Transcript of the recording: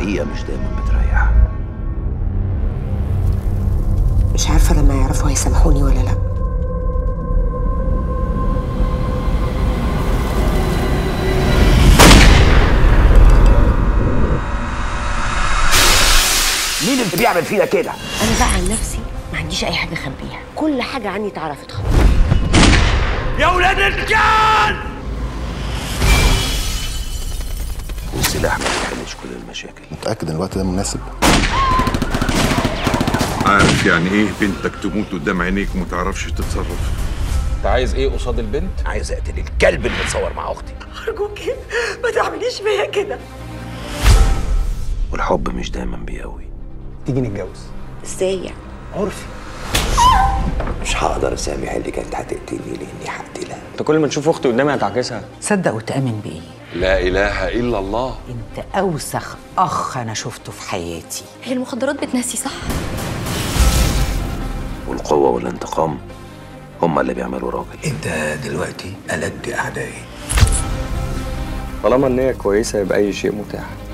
الحقيقة مش دايما بتريح مش عارفة لما يعرفوا هيسامحوني ولا لأ مين اللي بيعمل فينا كده؟ أنا بقى عن نفسي ما عنديش أي حاجة أخبيها كل حاجة عني اتعرفت خلاص يا ولاد الرجال والسلاح ما بيحلش كل المشاكل متأكد ان الوقت ده مناسب عارف يعني ايه بنتك تموت قدام عينيك وما تعرفش تتصرف انت عايز ايه قصاد البنت عايز اقتل الكلب اللي متصور مع اختي أرجوكي ما تعمليش فيا كده والحب مش دايما بيقوي تيجي نتجوز إزاي يعني؟ عرفي مش هقدر اسامح اللي كانت هتقتلني لاني هقتلها انت كل ما تشوف اختي قدامي هتعكسها صدق وتأمن بإيه؟ لا اله الا الله أنت أوسخ أخ أنا شفته في حياتي هي المخدرات بتنسي صح؟ والقوة والانتقام هما اللي بيعملوا راجل انت دلوقتي ألد اعدائي طالما النية كويسة يبقى أي شيء متاح